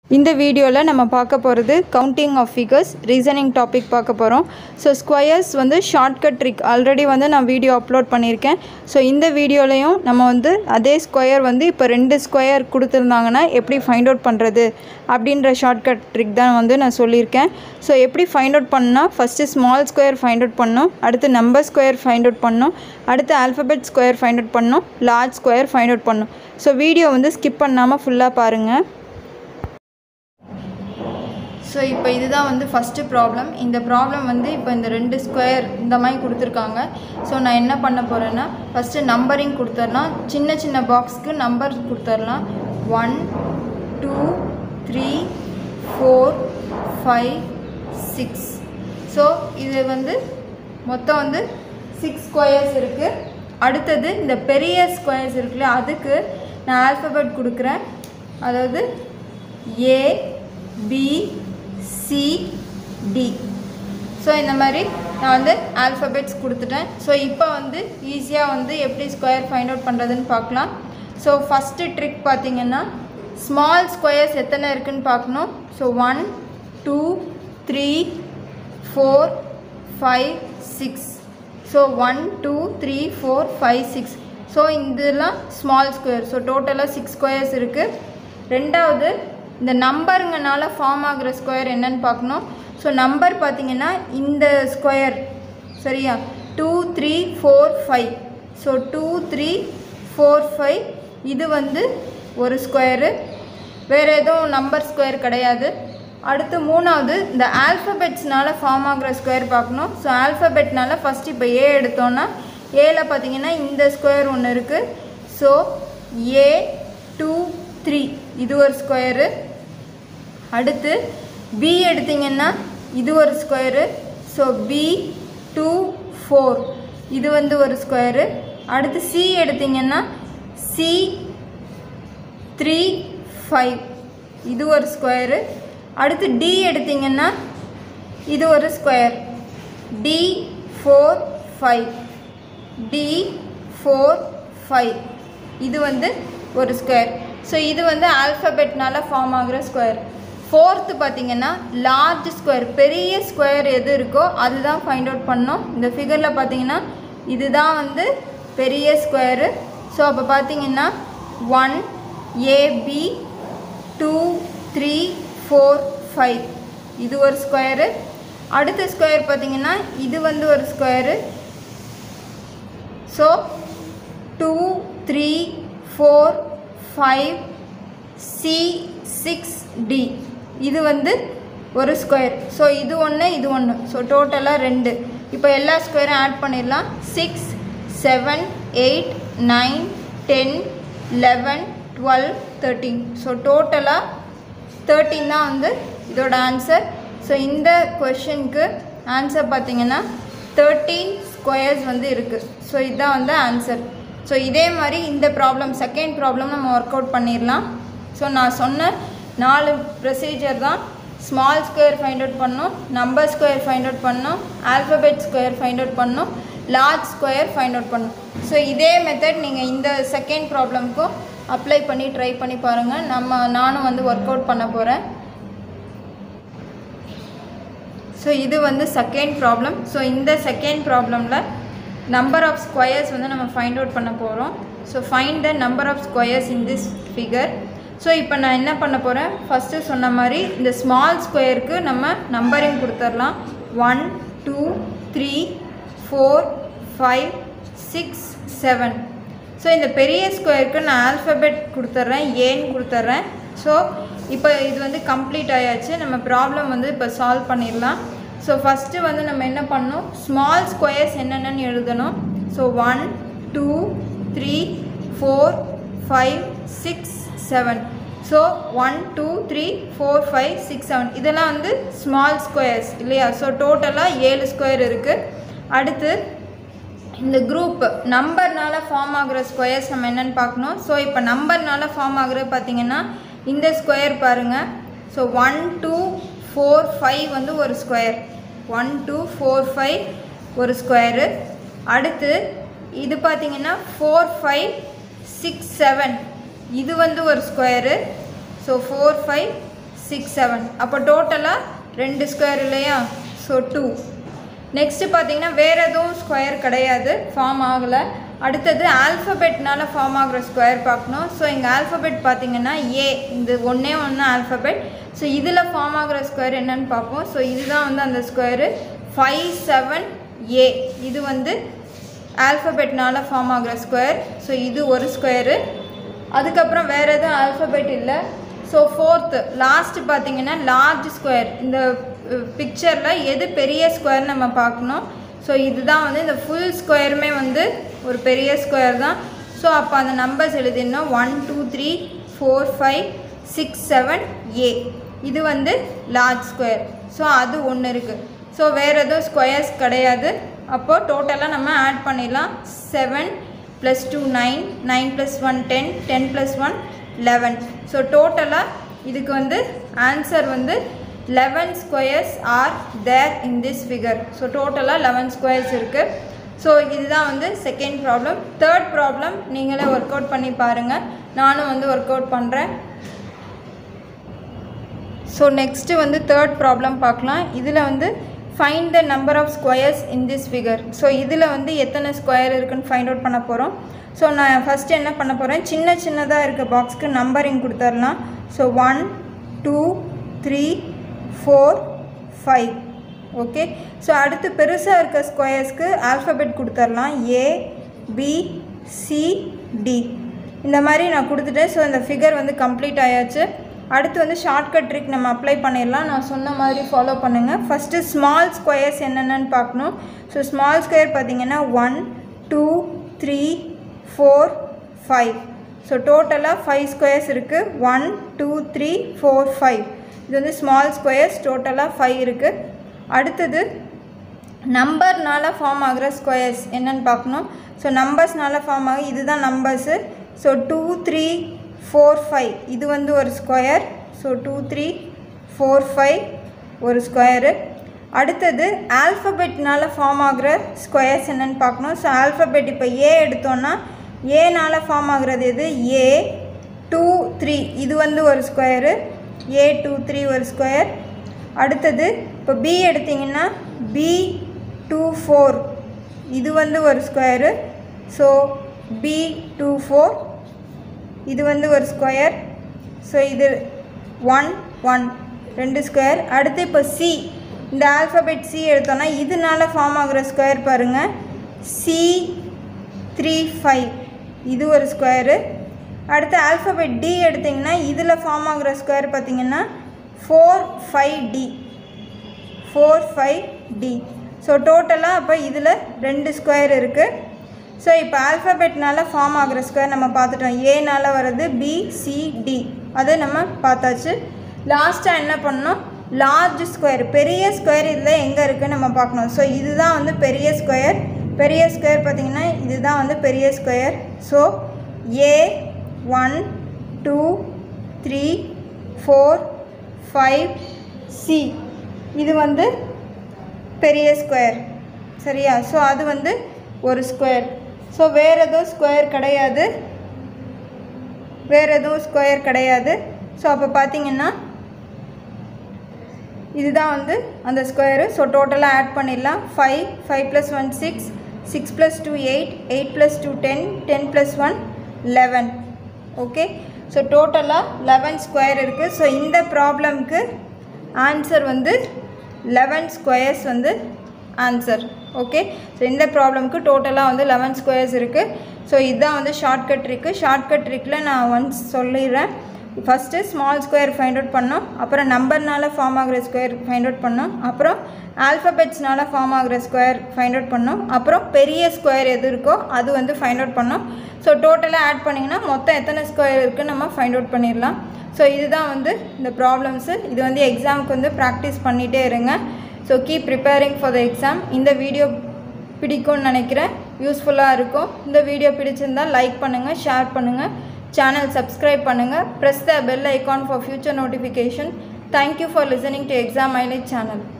இந்த வீடியோவில் நம்ம பார்க்க போகிறது counting of figures reasoning topic பார்க்க போகிறோம் ஸோ ஸ்கொயர்ஸ் வந்து ஷார்ட்கட் ட்ரிக் ஆல்ரெடி வந்து நான் வீடியோ அப்லோட் பண்ணியிருக்கேன் ஸோ இந்த வீடியோலையும் நம்ம வந்து அதே ஸ்கொயர் வந்து இப்போ ரெண்டு ஸ்கொயர் கொடுத்துருந்தாங்கன்னா எப்படி ஃபைண்ட் அவுட் பண்ணுறது அப்படின்ற ஷார்ட்கட் ட்ரிக் தான் வந்து நான் சொல்லியிருக்கேன் ஸோ எப்படி ஃபைண்ட் அவுட் பண்ணால் first small square find out பண்ணணும் அடுத்து நம்பர் ஸ்கொயர் ஃபைண்ட் அவுட் பண்ணணும் அடுத்து ஆல்ஃபபெட் ஸ்கொயர் ஃபைண்ட் அவுட் பண்ணணும் லார்ஜ் ஸ்கொயர் ஃபைண்ட் அவுட் பண்ணணும் ஸோ வீடியோ வந்து ஸ்கிப் பண்ணாமல் ஃபுல்லாக பாருங்கள் ஸோ இப்போ இதுதான் வந்து ஃபஸ்ட்டு ப்ராப்ளம் இந்த ப்ராப்ளம் வந்து இப்போ இந்த ரெண்டு ஸ்கொயர் இந்த மாதிரி கொடுத்துருக்காங்க ஸோ நான் என்ன பண்ண போகிறேன்னா ஃபஸ்ட்டு நம்பரிங் கொடுத்துடலாம் சின்ன சின்ன பாக்ஸ்க்கு நம்பர் கொடுத்துடலாம் one two three four five six so இது வந்து மொத்தம் வந்து சிக்ஸ் ஸ்கொயர்ஸ் இருக்குது அடுத்தது இந்த பெரிய ஸ்கொயர்ஸ் இருக்குல்ல அதுக்கு நான் ஆல்ஃபபெட் கொடுக்குறேன் அதாவது A B C D so இந்த மாதிரி நான் வந்து ஆல்ஃபபெட்ஸ் கொடுத்துட்டேன் ஸோ இப்போ வந்து ஈஸியாக வந்து எப்படி ஸ்கொயர் ஃபைண்ட் அவுட் பண்ணுறதுன்னு பார்க்கலாம் ஸோ ஃபஸ்ட்டு ட்ரிக் பார்த்தீங்கன்னா ஸ்மால் ஸ்கொயர்ஸ் எத்தனை இருக்குன்னு பார்க்கணும் so one two three four five six so one two three four five six so இதெல்லாம் ஸ்மால் ஸ்கொயர் ஸோ டோட்டலாக சிக்ஸ் ஸ்கொயர்ஸ் இருக்குது ரெண்டாவது இந்த நம்பருங்கனால ஃபார்ம் ஆகுற ஸ்கொயர் என்னன்னு பார்க்கணும் ஸோ நம்பர் பார்த்தீங்கன்னா இந்த ஸ்கொயர் சரியா two three four five so two three four five இது வந்து ஒரு ஸ்கொயரு வேறு எதுவும் நம்பர் ஸ்கொயர் கிடையாது அடுத்து மூணாவது இந்த ஆல்ஃபபெட்ஸ்னால ஃபார்ம் ஆகுற ஸ்கொயர் பார்க்கணும் ஸோ ஆல்ஃபபெட்னால ஃபஸ்ட் இப்போ ஏ எடுத்தோன்னா ஏல பார்த்தீங்கன்னா இந்த ஸ்கொயர் ஒன்று இருக்குது ஸோ ஏ டூ த்ரீ இது ஒரு ஸ்கொயரு அடுத்து பி எடுத்திங்கன்னா இது ஒரு square so B two four இது வந்து ஒரு ஸ்கொயரு அடுத்து சி எடுத்திங்கன்னா சி த்ரீ ஃபைவ் இது ஒரு ஸ்கொயரு அடுத்து டி எடுத்திங்கன்னா இது ஒரு square D four five D four five இது வந்து ஒரு ஸ்கொயர் ஸோ இது வந்து ஆல்ஃபபெட்னால ஃபார்ம் ஆகுற ஸ்கொயர் ஃபோர்த்து பார்த்தீங்கன்னா லார்ஜ் ஸ்கொயர் பெரிய ஸ்கொயர் எது இருக்கோ அதுதான் ஃபைண்ட் அவுட் பண்ணோம் இந்த ஃபிகரில் பார்த்தீங்கன்னா இதுதான் வந்து பெரிய ஸ்கொயரு ஸோ அப்போ பார்த்தீங்கன்னா one AB two three four five இது ஒரு ஸ்கொயரு அடுத்த ஸ்கொயர் பார்த்தீங்கன்னா இது வந்து ஒரு square so two three four five C six D இது வந்து ஒரு ஸ்கொயர் ஸோ இது ஒன்று இது ஒன்று ஸோ டோட்டலாக ரெண்டு இப்போ எல்லா ஸ்கொயரும் ஆட் பண்ணிடலாம் six seven eight nine ten eleven twelve thirteen so டோட்டலாக தேர்ட்டீன் தான் வந்து இதோட ஆன்சர் ஸோ இந்த கொஷனுக்கு ஆன்சர் பார்த்தீங்கன்னா தேர்ட்டீன் ஸ்கொயர்ஸ் வந்து இருக்குது ஸோ இதுதான் வந்து ஆன்சர் ஸோ இதே மாதிரி இந்த ப்ராப்ளம் செகண்ட் ப்ராப்ளம் நம்ம ஒர்க் அவுட் பண்ணிடலாம் ஸோ நான் சொன்ன நாலு ப்ரொசீஜர் தான் ஸ்மால் ஸ்கொயர் ஃபைண்ட் அவுட் பண்ணோம் நம்பர் ஸ்கொயர் ஃபைண்ட் அவுட் பண்ணோம் ஆல்ஃபபெட் ஸ்கொயர் ஃபைண்ட் அவுட் பண்ணோம் லார்ஜ் ஸ்கொயர் ஃபைண்ட் அவுட் பண்ணோம் ஸோ இதே மெத்தட் நீங்கள் இந்த செகண்ட் ப்ராப்ளம்க்கும் அப்ளை பண்ணி ட்ரை பண்ணி பாருங்கள் நம்ம நானும் வந்து ஒர்க் அவுட் பண்ண போகிறேன் ஸோ இது வந்து செகண்ட் ப்ராப்ளம் ஸோ இந்த செகண்ட் ப்ராப்ளமில் நம்பர் ஆஃப் ஸ்கொயர்ஸ் வந்து நம்ம ஃபைண்ட் அவுட் பண்ண போகிறோம் so find the number of squares in this figure so இப்போ நான் என்ன பண்ண போகிறேன் ஃபஸ்ட்டு சொன்ன மாதிரி இந்த ஸ்மால் ஸ்கொயருக்கு நம்ம நம்பரிங் கொடுத்துடலாம் one two three four five six seven so இந்த பெரிய ஸ்கொயருக்கு நான் ஆல்ஃபபெட் கொடுத்துட்றேன் ஏன்னு கொடுத்துட்றேன் ஸோ இப்போ இது வந்து கம்ப்ளீட் ஆயாச்சு நம்ம ப்ராப்ளம் வந்து இப்போ சால்வ் பண்ணிடலாம் ஸோ ஃபஸ்ட்டு வந்து நம்ம என்ன பண்ணணும் ஸ்மால் ஸ்கொயர்ஸ் என்னென்னு எழுதணும் so one two three four five six seven so one two three four five six seven இதெல்லாம் வந்து ஸ்மால் ஸ்கொயர்ஸ் இல்லையா ஸோ டோட்டலாக ஏழு ஸ்கொயர் இருக்குது அடுத்து இந்த குரூப் நம்பர்னால ஃபார்ம் ஆகுற ஸ்கொயர்ஸ் நம்ம என்னென்னு பார்க்கணும் ஸோ இப்போ நம்பர்னால ஃபார்ம் ஆகுறது பார்த்தீங்கன்னா இந்த ஸ்கொயர் பாருங்கள் so one two four five வந்து ஒரு square one two four five ஒரு ஸ்கொயரு அடுத்து இது பார்த்தீங்கன்னா ஃபோர் ஃபைவ் சிக்ஸ் செவன் இது வந்து ஒரு square so four five six seven அப்போ டோட்டலாக ரெண்டு ஸ்கொயர் இல்லையா ஸோ டூ நெக்ஸ்ட்டு பார்த்தீங்கன்னா வேறு எதுவும் ஸ்கொயர் கிடையாது ஃபார்ம் ஆகலை அடுத்தது ஆல்ஃபபெட்னால ஃபார்ம் ஆகுற ஸ்கொயர் பார்க்கணும் ஸோ இங்கே ஆல்ஃபபெட் பார்த்தீங்கன்னா ஏ இந்த ஒன்றே ஒன்று ஆல்ஃபபெட் ஸோ இதில் ஃபார்ம் ஆகுற ஸ்கொயர் என்னன்னு பார்ப்போம் ஸோ இதுதான் வந்து அந்த ஸ்கொயரு ஃபைவ் செவன் ஏ இது வந்து ஆல்ஃபபெட்னால ஃபார்ம் ஆகுற ஸ்கொயர் ஸோ இது ஒரு ஸ்கொயரு அதுக்கப்புறம் வேறு எதுவும் ஆல்ஃபபெட் இல்லை ஸோ ஃபோர்த்து லாஸ்ட்டு பார்த்தீங்கன்னா லார்ஜ் ஸ்கொயர் இந்த பிக்சரில் எது பெரிய ஸ்கொயர் நம்ம பார்க்கணும் ஸோ இதுதான் வந்து இந்த ஃபுல் ஸ்கொயருமே வந்து ஒரு பெரிய ஸ்கொயர் தான் ஸோ அப்போ அந்த நம்பர்ஸ் எழுதிடணும் one two three four five six seven A இது வந்து லார்ஜ் ஸ்கொயர் ஸோ அது ஒன்று இருக்குது ஸோ வேறு எதுவும் ஸ்கொயர்ஸ் கிடையாது அப்போது டோட்டலாக நம்ம ஆட் பண்ணிடலாம் seven plus two nine nine plus one ten ten plus one eleven so டோட்டலாக இதுக்கு வந்து ஆன்சர் வந்து eleven squares are there in this figure so டோட்டலாக லெவன் ஸ்கொயர்ஸ் இருக்குது ஸோ இதுதான் வந்து செகண்ட் ப்ராப்ளம் தேர்ட் ப்ராப்ளம் நீங்களே ஒர்க் அவுட் பண்ணி பாருங்கள் நானும் வந்து ஒர்க் அவுட் பண்ணுறேன் ஸோ நெக்ஸ்ட்டு வந்து தேர்ட் ப்ராப்ளம் பார்க்கலாம் இதில் வந்து find the number of squares in this figure so இதில் வந்து எத்தனை ஸ்கொயர் இருக்குன்னு ஃபைண்ட் அவுட் பண்ண போகிறோம் ஸோ நான் ஃபஸ்ட்டு என்ன பண்ண போகிறேன் சின்ன சின்னதாக இருக்க பாக்ஸ்க்கு நம்பரிங் கொடுத்துடலாம் so one two three four five okay so அடுத்து பெருசாக இருக்க ஸ்கொயர்ஸ்க்கு ஆல்ஃபபெட் கொடுத்துடலாம் ஏ பி சி டி இந்த மாதிரி நான் கொடுத்துட்டேன் ஸோ இந்த ஃபிகர் வந்து கம்ப்ளீட் ஆயாச்சு அடுத்து வந்து ஷார்ட்கட் ட்ரிக் நம்ம அப்ளை பண்ணிடலாம் நான் சொன்ன மாதிரி ஃபாலோ பண்ணுங்கள் ஃபஸ்ட்டு ஸ்மால் ஸ்கொயர்ஸ் என்னென்னு பார்க்கணும் ஸோ ஸ்மால் ஸ்கொயர் பார்த்தீங்கன்னா one two three four five so டோட்டலாக ஃபைவ் ஸ்கொயர்ஸ் இருக்குது one two three four five இது வந்து ஸ்மால் ஸ்கொயர்ஸ் டோட்டலாக ஃபைவ் இருக்குது அடுத்தது நம்பர்னால ஃபார்ம் ஆகிற ஸ்கொயர்ஸ் என்னன்னு பார்க்கணும் ஸோ நம்பர்ஸ்னால ஃபார்ம் ஆகும் இதுதான் numbers so two three four five இது வந்து ஒரு square so two three four five ஒரு ஸ்கொயரு அடுத்தது ஆல்ஃபபெட்னால ஃபார்ம் ஆகிற ஸ்கொயர்ஸ் என்னன்னு பார்க்கணும் ஸோ ஆல்ஃபபெட் இப்போ ஏ எடுத்தோன்னா ஏனால ஃபார்ம் ஆகுறது எது ஏ டூ த்ரீ இது வந்து ஒரு ஸ்கொயரு ஏ டூ த்ரீ ஒரு ஸ்கொயர் அடுத்தது இப்போ பி எடுத்திங்கன்னா பி டூ ஃபோர் இது வந்து ஒரு square so B two four இது வந்து ஒரு ஸ்கொயர் ஸோ இது ஒன் ஒன் ரெண்டு ஸ்கொயர் அடுத்து இப்போ சி இந்த ஆல்ஃபபெட் சி எடுத்தோன்னா இதனால ஃபார்ம் ஆகுற ஸ்கொயர் பாருங்கள் சி த்ரீ ஃபைவ் இது ஒரு ஸ்கொயரு அடுத்து ஆல்ஃபபெட் டி எடுத்திங்கன்னா இதில் ஃபார்ம் ஆகுற ஸ்கொயர் பார்த்தீங்கன்னா four five D four five D so டோட்டலாக அப்போ இதில் ரெண்டு ஸ்கொயர் இருக்குது ஸோ இப்போ ஆல்ஃபபெட்னால ஃபார்ம் ஆகுற ஸ்கொயர் நம்ம பார்த்துட்டோம் ஏனால வர்றது பி சி டி அதை நம்ம பார்த்தாச்சு லாஸ்ட்டாக என்ன பண்ணோம் லார்ஜ் ஸ்கொயர் பெரிய ஸ்கொயர் இதில் எங்கே இருக்குன்னு நம்ம பார்க்கணும் ஸோ இதுதான் வந்து பெரிய ஸ்கொயர் பெரிய ஸ்கொயர் பார்த்திங்கன்னா இதுதான் வந்து பெரிய square so A one two three four five C இது வந்து பெரிய ஸ்கொயர் சரியா ஸோ அது வந்து ஒரு ஸ்கொயர் ஸோ வேறு எதுவும் ஸ்கொயர் கிடையாது வேறு எதுவும் ஸ்கொயர் கிடையாது ஸோ அப்போ பார்த்தீங்கன்னா இதுதான் வந்து அந்த ஸ்கொயரு ஸோ டோட்டலாக ஆட் பண்ணிடலாம் five five plus one six six plus two eight eight plus two ten ten plus one eleven okay so டோட்டலாக லெவன் ஸ்கொயர் இருக்குது ஸோ இந்த ப்ராப்ளம்க்கு ஆன்சர் வந்து லெவன் ஸ்கொயர்ஸ் வந்து ஆன்சர் ஓகே ஸோ இந்த ப்ராப்ளம்க்கு டோட்டலாக வந்து லெவன் ஸ்கொயர்ஸ் இருக்குது ஸோ இதுதான் வந்து ஷார்ட்கட் ட்ரிக்கு ஷார்ட்கட் ட்ரிக்கில் நான் ஒன்ஸ் சொல்லிடுறேன் first small square find out பண்ணோம் அப்புறம் நம்பர்னால ஃபார்ம் ஆகிற ஸ்கொயர் ஃபைண்ட் அவுட் பண்ணோம் அப்புறம் ஆல்ஃபபெட்ஸ்னால ஃபார்ம் ஆகிற ஸ்கொயர் ஃபைண்ட் அவுட் பண்ணோம் அப்புறம் பெரிய ஸ்கொயர் எது இருக்கோ அது வந்து ஃபைண்ட் அவுட் பண்ணோம் ஸோ டோட்டலாக ஆட் பண்ணிங்கன்னா மொத்தம் எத்தனை ஸ்கொயர் இருக்குன்னு நம்ம ஃபைண்ட் அவுட் பண்ணிடலாம் ஸோ இதுதான் வந்து இந்த ப்ராப்ளம்ஸு இது வந்து எக்ஸாமுக்கு வந்து ப்ராக்டிஸ் பண்ணிகிட்டே இருங்க so keep preparing for the exam இந்த வீடியோ பிடிக்கும்னு நினைக்கிறேன் யூஸ்ஃபுல்லாக இருக்கும் இந்த வீடியோ பிடிச்சிருந்தால் லைக் பண்ணுங்கள் ஷேர் பண்ணுங்கள் சேனல் சப்ஸ்கிரைப் பண்ணுங்கள் press the bell icon for future notification thank you for listening to Exam Mileage channel